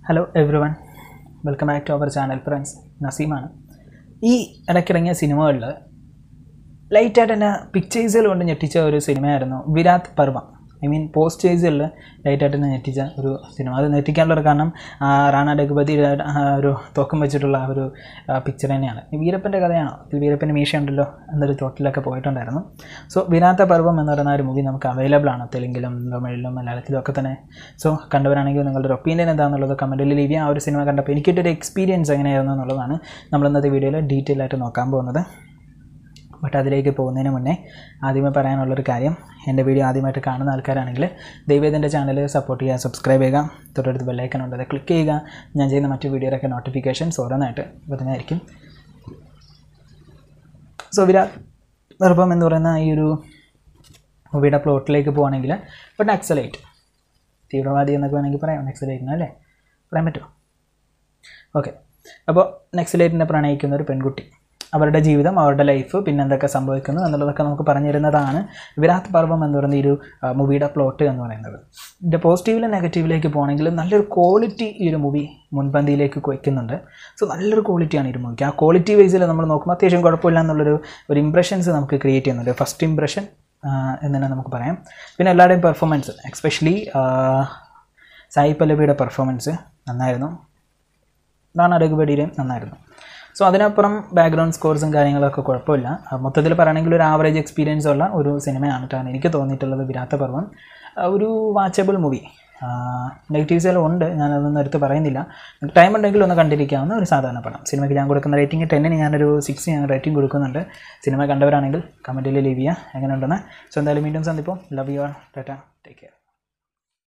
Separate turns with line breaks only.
hello everyone welcome back to our channel friends നസീമാണ് ഈ ഇടയ്ക്കിറങ്ങിയ സിനിമകളിൽ ലൈറ്റായിട്ട് എന്നെ പിക്ചേഴ്സുകൾ കൊണ്ട് ഞെട്ടിച്ച ഒരു സിനിമയായിരുന്നു വിരാട് പർവ ഐ മീൻ പോസ്റ്റേഴ്സുകളിൽ ലൈറ്റായിട്ട് എന്നെ ഞെട്ടിച്ച ഒരു സിനിമ അത് ഞെട്ടിക്കാനുള്ള ഒരു കാരണം ആ, റാണ രഘുപതി ആ ഒരു തോക്കം വെച്ചിട്ടുള്ള ആ ഒരു പിക്ചർ തന്നെയാണ് ഈ വീരപ്പൻ്റെ കഥയാണോ ഇതിൽ വീരപ്പൻ്റെ മീശ ഉണ്ടല്ലോ എന്നൊരു തോട്ടിലൊക്കെ പോയിട്ടുണ്ടായിരുന്നു സോ വിരാത്ത പർവം എന്ന് പറയുന്ന ഒരു മൂവി നമുക്ക് അവൈലബിൾ ആണ് തെലുങ്കിലും തമിഴിലും മലയാളത്തിലും ഒക്കെ തന്നെ സോ കണ്ടവരാണെങ്കിൽ നിങ്ങളുടെ ഒരു ഒപ്പീനിയൻ എന്താണെന്നുള്ളത് കമൻറ്റിൽ ലീവ് ചെയ്യാം ആ ഒരു സിനിമ കണ്ടപ്പോൾ എനിക്കിട്ടൊരു എക്സ്പീരിയൻസ് എങ്ങനെയായിരുന്നു എന്നുള്ളതാണ് നമ്മൾ ഇന്നത്തെ വീഡിയോയിൽ ഡീറ്റെയിൽ ആയിട്ട് നോക്കാൻ പോകുന്നത് ബട്ട് അതിലേക്ക് പോകുന്നതിന് മുന്നേ ആദ്യമേ പറയാനുള്ളൊരു കാര്യം എൻ്റെ വീഡിയോ ആദ്യമായിട്ട് കാണുന്ന ആൾക്കാരാണെങ്കിൽ ദയവേദി എൻ്റെ ചാനൽ സപ്പോർട്ട് ചെയ്യുക സബ്സ്ക്രൈബ് ചെയ്യുക തൊട്ടടുത്ത് ബെല്ലൈക്കൺ ഉണ്ട് അത് ക്ലിക്ക് ചെയ്യുക ഞാൻ ചെയ്യുന്ന മറ്റു വീഡിയോയിലൊക്കെ നോട്ടിഫിക്കേഷൻസ് ഓരോന്നായിട്ട് വരുന്നതായിരിക്കും സോ വിരാട് നിർഭം എന്ന് പറയുന്ന ഈ ഒരു മൂവിയുടെ പ്ലോട്ടിലേക്ക് പോവുകയാണെങ്കിൽ ഇപ്പോൾ നക്സലൈറ്റ് തീവ്രവാദി എന്നൊക്കെ വേണമെങ്കിൽ പറയാം നക്സലൈറ്റിന് അല്ലേ പറയാൻ പറ്റുമോ ഓക്കെ അപ്പോൾ നക്സലൈറ്റിനെ പ്രണയിക്കുന്ന ഒരു പെൺകുട്ടി അവരുടെ ജീവിതം അവരുടെ ലൈഫ് പിന്നെ എന്തൊക്കെ സംഭവിക്കുന്നു എന്നുള്ളതൊക്കെ നമുക്ക് പറഞ്ഞു തരുന്നതാണ് വിരാട് പർവം എന്ന് പറയുന്ന ഈ ഒരു ആ, മൂവിയുടെ പ്ലോട്ട് എന്ന് പറയുന്നത് ഇതിൻ്റെ പോസിറ്റീവിലും നെഗറ്റീവിലേക്ക് പോകണമെങ്കിൽ നല്ലൊരു ക്വാളിറ്റി ഈ ഒരു മൂവി മുൻപന്തിയിലേക്ക് വയ്ക്കുന്നുണ്ട് സോ നല്ലൊരു ക്വാളിറ്റിയാണ് ഈ ഒരു മൂവിക്ക് ആ ക്വാളിറ്റി വൈസിൽ നമ്മൾ നോക്കുമ്പോൾ അത്യാവശ്യം കുഴപ്പമില്ല എന്നുള്ളൊരു ഒരു ഇംപ്രഷൻസ് നമുക്ക് ക്രിയേറ്റ് ചെയ്യുന്നുണ്ട് ഫസ്റ്റ് ഇംപ്രഷൻ എന്ന് തന്നെ നമുക്ക് പറയാം പിന്നെ എല്ലാവരുടെയും പെർഫോമൻസ് എക്സ്പെഷ്യലി സായി പല്ലവിയുടെ പെർഫോമൻസ് നന്നായിരുന്നു റാണ രഘുപതിയുടെയും നന്നായിരുന്നു സോ അതിനപ്പുറം ബാക്ക്ഗ്രൗണ്ട് സ്കോർസും കാര്യങ്ങളൊക്കെ കുഴപ്പമില്ല ആ, മൊത്തത്തിൽ പറയുകയാണെങ്കിൽ ഒരു ആവറേജ് എക്സ്പീരിയൻസ് ഉള്ള ഒരു സിനിമയായിട്ടാണ് എനിക്ക് തോന്നിയിട്ടുള്ളത് വിരാത്ത പർവം ആ, ഒരു വാച്ചബിൾ മൂവി നെഗറ്റീവ്സ് എല്ലാം ഉണ്ട് ഞാനതൊന്നും എടുത്ത് പറയുന്നില്ല ടൈം ഉണ്ടെങ്കിൽ ഒന്ന് കണ്ടിരിക്കാവുന്ന ഒരു സാധാരണ പടം സിനിമയ്ക്ക് ഞാൻ കൊടുക്കുന്ന റേറ്റിംഗ് ടെന്നിന് ഞാനൊരു സിക്സ് ഞാൻ റേറ്റിംഗ് കൊടുക്കുന്നുണ്ട് സിനിമ കണ്ടവരാണെങ്കിൽ കമൻറ്റിൽ ലീവ് ചെയ്യുക എങ്ങനെയുണ്ടെന്ന് സോ എന്തായാലും വീണ്ടും സന്ദിപ്പം love you all tata take care